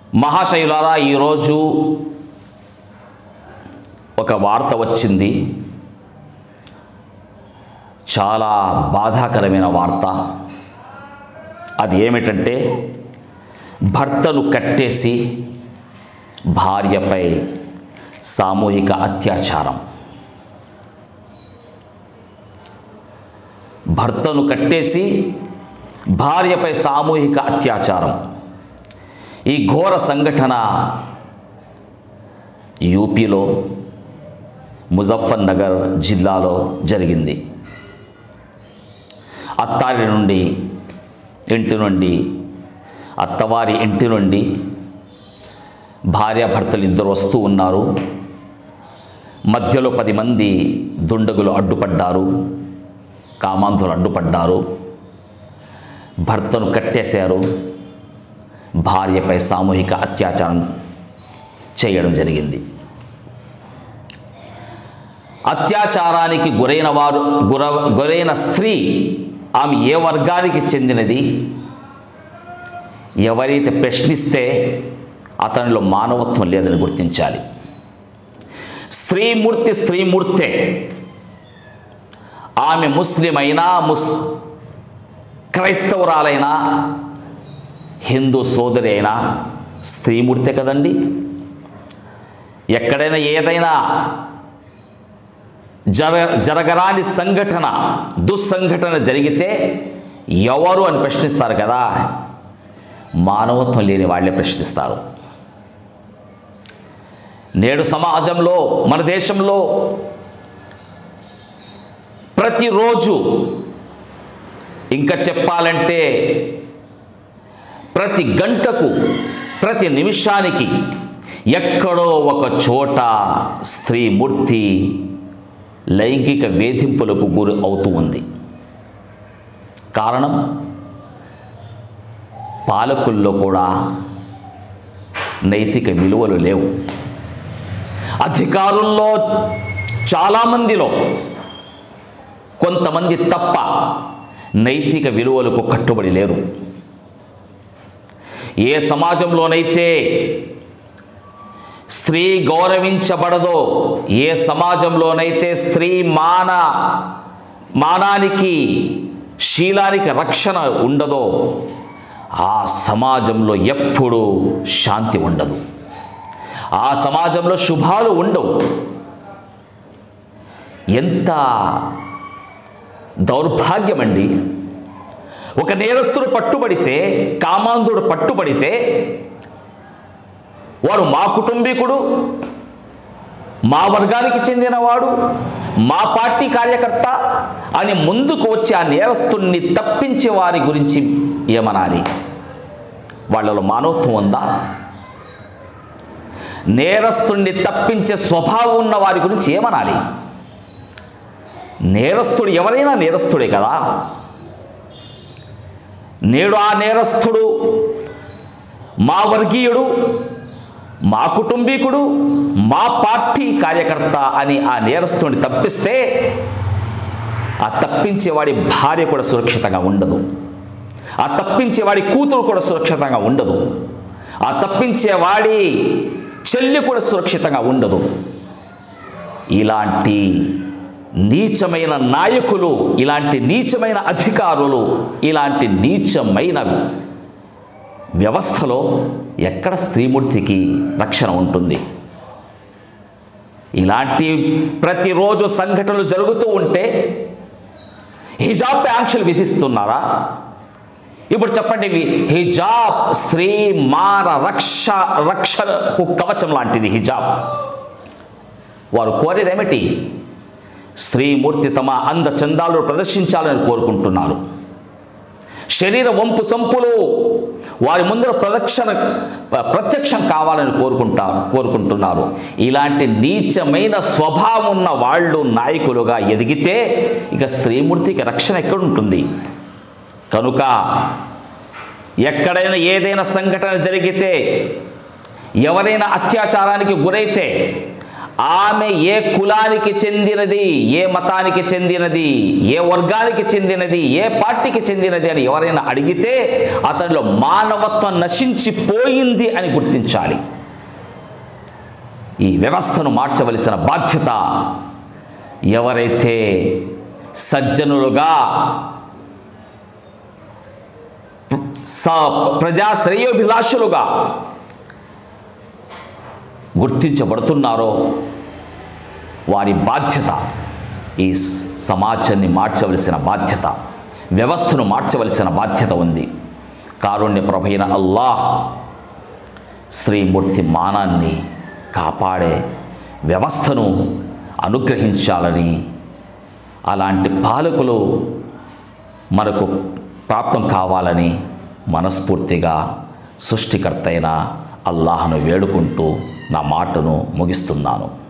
మహాశయులారా ఈరోజు ఒక వార్త వచ్చింది చాలా బాధాకరమైన వార్త అది ఏమిటంటే భర్తను కట్టేసి భార్యపై సామూహిక అత్యాచారం భర్తను కట్టేసి భార్యపై సామూహిక అత్యాచారం ఈ ఘోర సంఘటన యూపీలో ముజఫర్ నగర్ జిల్లాలో జరిగింది అత్తారి నుండి ఇంటి నుండి అత్తవారి ఇంటి నుండి భార్యాభర్తలు ఇద్దరు వస్తూ ఉన్నారు మధ్యలో పది మంది దుండగులు అడ్డుపడ్డారు కామాంధులు అడ్డుపడ్డారు భర్తను కట్టేశారు భార్యపై సామూహిక అత్యాచారం చేయడం జరిగింది అత్యాచారానికి గురైన వారు గుర గురైన స్త్రీ ఆమె ఏ వర్గానికి చెందినది ఎవరైతే ప్రశ్నిస్తే అతనిలో మానవత్వం లేదని గుర్తించాలి స్త్రీమూర్తి స్త్రీమూర్తే ఆమె ముస్లిం అయినా ముస్ క్రైస్తవురాలైనా హిందూ సోదరి అయినా స్త్రీమూర్తే కదండి ఎక్కడైనా ఏదైనా జర జరగరాని సంఘటన దుస్సంఘటన జరిగితే ఎవరు అని ప్రశ్నిస్తారు కదా మానవత్వం లేని వాళ్ళే ప్రశ్నిస్తారు నేడు సమాజంలో మన దేశంలో ప్రతిరోజు ఇంకా చెప్పాలంటే ప్రతి గంటకు ప్రతి నిమిషానికి ఎక్కడో ఒక చోట స్త్రీమూర్తి లైంగిక వేధింపులకు గురి అవుతూ ఉంది కారణం పాలకుల్లో కూడా నైతిక విలువలు లేవు అధికారుల్లో చాలామందిలో కొంతమంది తప్ప నైతిక విలువలకు కట్టుబడి లేరు ఏ సమాజంలోనైతే స్త్రీ గౌరవించబడదో ఏ సమాజంలోనైతే స్త్రీ మాన మానానికి శీలానికి రక్షణ ఉండదో ఆ సమాజంలో ఎప్పుడూ శాంతి ఉండదు ఆ సమాజంలో శుభాలు ఉండవు ఎంత దౌర్భాగ్యమండి ఒక నేరస్తుడు పట్టుబడితే కామాంధుడు పట్టుబడితే వాడు మా కుటుంబీకుడు మా వర్గానికి చెందినవాడు మా పార్టీ కార్యకర్త అని ముందుకు వచ్చి ఆ నేరస్తుణ్ణి తప్పించే వారి గురించి ఏమనాలి వాళ్ళలో మానవత్వం ఉందా నేరస్తుణ్ణి తప్పించే స్వభావం ఉన్న వారి గురించి ఏమనాలి నేరస్తుడు ఎవరైనా నేరస్తుడే కదా నేడు ఆ నేరస్తుడు మా వర్గీయుడు మా కుటుంబీకుడు మా పార్టీ కార్యకర్త అని ఆ నేరస్తుడిని తప్పిస్తే ఆ తప్పించేవాడి భార్య కూడా సురక్షితంగా ఉండదు ఆ తప్పించేవాడి కూతురు కూడా సురక్షితంగా ఉండదు ఆ తప్పించేవాడి చెల్లి కూడా సురక్షితంగా ఉండదు ఇలాంటి నీచమైన నాయకులు ఇలాంటి నీచమైన అధికారులు ఇలాంటి నీచమైన వ్యవస్థలో ఎక్కడ స్త్రీమూర్తికి రక్షణ ఉంటుంది ఇలాంటి ప్రతిరోజు సంఘటనలు జరుగుతూ ఉంటే హిజాబ్ ఆంక్షలు విధిస్తున్నారా ఇప్పుడు చెప్పండి ఇవి హిజాబ్ స్త్రీ మాన రక్ష రక్షణకు కవచం లాంటిది హిజాబ్ వారు కోరేది ఏమిటి స్త్రీమూర్తి తమ అంద చందాలను ప్రదర్శించాలని కోరుకుంటున్నారు శరీర వంపు సంపులు వారి ముందర ప్రదక్షిణ ప్రత్యక్షం కావాలని కోరుకుంటా కోరుకుంటున్నారు ఇలాంటి నీచమైన స్వభావం ఉన్న వాళ్ళు నాయకులుగా ఎదిగితే ఇక స్త్రీమూర్తికి రక్షణ ఎక్కడుంటుంది కనుక ఎక్కడైనా ఏదైనా సంఘటన జరిగితే ఎవరైనా అత్యాచారానికి గురైతే ఆమె ఏ కులానికి చెందినది ఏ మతానికి చెందినది ఏ వర్గానికి చెందినది ఏ పార్టీకి చెందినది అని ఎవరైనా అడిగితే అతనిలో మానవత్వం నశించిపోయింది అని గుర్తించాలి ఈ వ్యవస్థను మార్చవలసిన బాధ్యత ఎవరైతే సజ్జనులుగా స ప్రజా శ్రేయోభిలాషులుగా గుర్తించబడుతున్నారో వారి బాధ్యత ఈ స- సమాజాన్ని మార్చవలసిన బాధ్యత వ్యవస్థను మార్చవలసిన బాధ్యత ఉంది కారుణ్య ప్రభైన అల్లాహ్ శ్రీమూర్తి మానాన్ని కాపాడే వ్యవస్థను అనుగ్రహించాలని అలాంటి పాలకులు మనకు ప్రాప్తం కావాలని మనస్ఫూర్తిగా సృష్టికర్త అయిన అల్లాహను వేడుకుంటూ నా మాటను ముగిస్తున్నాను